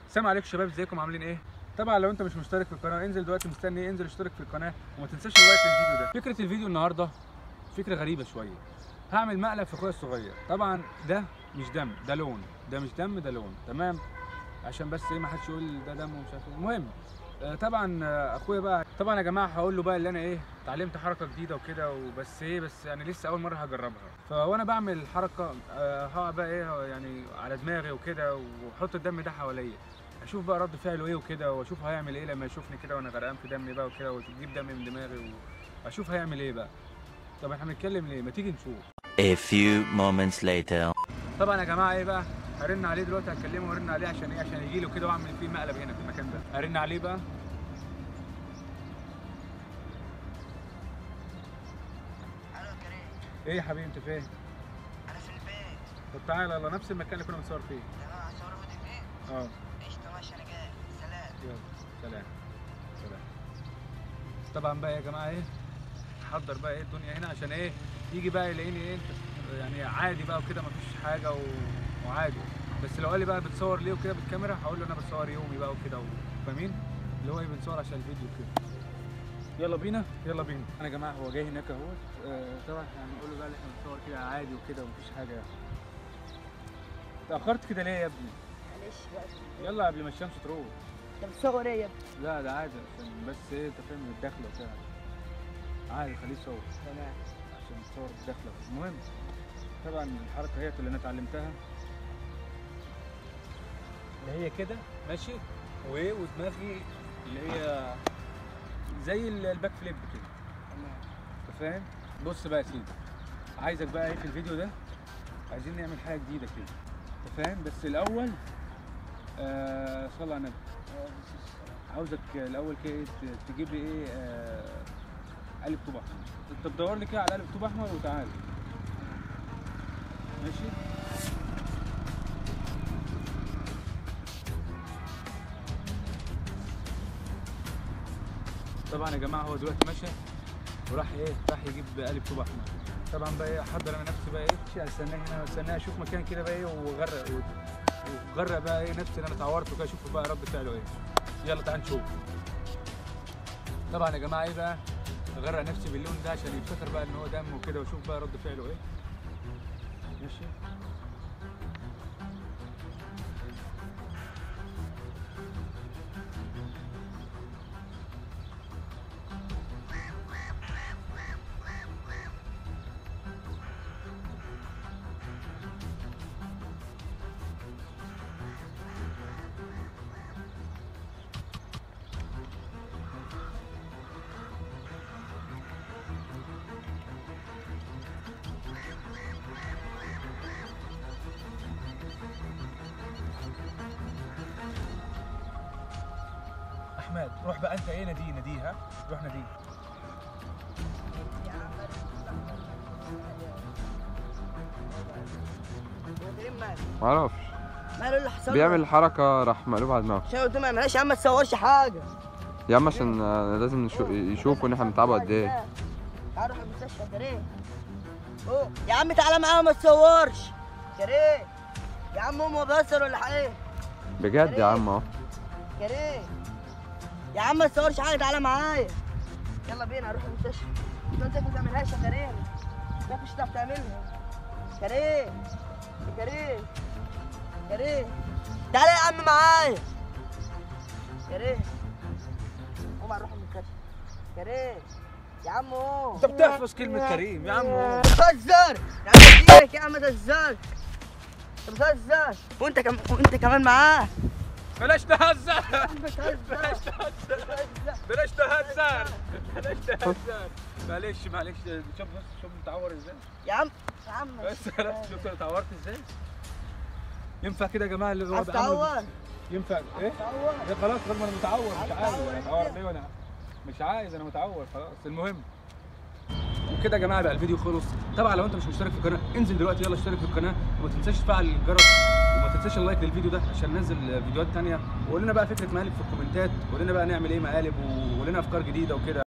السلام عليكم شباب ازيكم عاملين ايه طبعا لو انت مش مشترك في القناه انزل دلوقتي مستني إيه؟ انزل اشترك في القناه وما تنساش اللايك للفيديو ده فكره الفيديو النهارده فكره غريبه شويه هعمل مقلب في اخويا الصغير طبعا ده مش دم ده لون ده مش دم ده لون تمام عشان بس ايه ما حدش يقول ده دم ومش عارف ايه المهم آه، طبعا آه، اخويا بقى طبعا يا جماعه هقول له بقى اللي انا ايه اتعلمت حركه جديده وكده وبس ايه بس يعني لسه اول مره هجربها فوانا بعمل الحركه آه، هقع بقى ايه يعني على دماغي وكده واحط الدم ده حواليا اشوف بقى رد فعله ايه وكده واشوف هيعمل ايه لما يشوفني كده وانا غرقان في دمي بقى وكده واجيب دم من دماغي واشوف هيعمل ايه بقى طب احنا بنتكلم ليه ما تيجي نشوف A few moments later. طبعا يا جماعه ايه بقى هرن عليه دلوقتي هكلمه وارن عليه عشان ايه عشان يجي له كده واعمل فيه مقلب هنا في المكان ده هرن عليه بقى الو كريم ايه يا حبيبي انت فين انا في البيت طب تعالى يلا نفس المكان اللي كنا بنصور فيه تمام هصور فيديو فيه اه قشطة ماشي انا جاي سلام يلا سلام سلام طبعا بقى يا جماعه ايه حضر بقى ايه الدنيا هنا عشان ايه يجي بقى يلاقيني ايه يعني عادي بقى وكده مفيش حاجه و... وعادي بس لو قال لي بقى بتصور ليه وكده بالكاميرا هقول له انا بصور يومي بقى وكده و- فاهمين اللي هو ايه بنصور عشان الفيديو كده يلا بينا يلا بينا انا يا جماعه هو جاي هناك اهو آه، طبعا هنقول له بقى اللي احنا بنصور كده عادي وكده ومفيش حاجه تاخرت كده ليه يا ابني معلش بقى يلا قبل ما الشمس تروح انت بتصور ايه يا ابني؟ لا ده عادي عشان بس ايه انت فاهم الدخله وكده عادي خليه يصور تمام عشان تصور الدخله المهم طبعا الحركه هي اللي انا اتعلمتها اللي هي كده ماشي وايه ودماغي اللي هي زي ال- الباك فليب كده تمام انت فاهم بص بقى يا سيدي عايزك بقى ايه في الفيديو ده عايزين نعمل حاجه جديده كده انت فاهم بس الاول آه صلى على النبي عاوزك الاول كده إيه ت- تجيب لي ايه آه قالب طوب احمر انت تدور لي كده على قالب طوب احمر وتعالى ماشي طبعا يا جماعه هو دلوقتي ماشي وراح ايه راح يجيب قالب طوب احمر طبعا بقى ايه احضر انا نفسي بقى ايه شيء استناه هنا استناه اشوف مكان كده بقى ايه وغرق وغرق بقى ايه نفسي اللي انا اتعورت وكده اشوف بقى رد فعله ايه يلا تعال نشوف طبعا يا جماعه ايه بقى اغرق نفسي باللون ده عشان يفتكر بقى ان هو دم وكده واشوف بقى رد فعله ايه ماشي احمد روح بقى انت ايه ناديه ناديه ها روح ناديه هو كريم ماله؟ معرفش ماله اللي حصل له؟ بيعمل حركة راح مقلوب على دماغه عشان قلت له ما يعملهاش يا عم ما تصورش حاجة يا عم عشان آه، لازم نشو- يشوفوا ان احنا بنتعبوا قد ايه تعال نروح المستشفى كريم أوه. يا عم تعالى معايا ما تصورش كريم يا عم امه بصر ولا حاجه بجد يا عم اهو كريم يا عم ما تصورش حاجه تعالى معايا يلا بينا نروح المستشفى انت ما تعملهاش يا كريم لا مش هتعرف تعملها كريم يا كريم كريم تعالى يا عم معايا كريم قوم نروح المستشفى كريم يا عم قوم انت بتحفظ كلمه كريم يا عم هو. بتهزر يا عم اديك يا عم ما تهزرش انت بتهزر وانت كم... وانت كمان معاه بلاش تهزر بتهزر بلاش تهزر بتهزر بلاش تهزر بلاش تهزر معلش معلش شوف بص شوف متعور ازاي يا عم يا عم بس خلاص شوف انا اتعورت ازاي ينفع كده يا جماعه اللي هو بيعمله هتعور ينفع ايه هتعور إيه خلاص خلاص ما انا متعور مش عايز هتعور اتعور إزاي؟ ليه وانا مش عايز انا متعور خلاص المهم وكده يا جماعه بقى الفيديو خلص طبعا لو انت مش مشترك في القناه انزل دلوقتي يلا اشترك في القناه وما تنساش تفعل الجرس وما تنساش اللايك للفيديو ده عشان ننزل فيديوهات تانية وقول لنا بقى فكره مقالب في الكومنتات وقول لنا بقى نعمل ايه مقالب وقول لنا افكار جديده وكده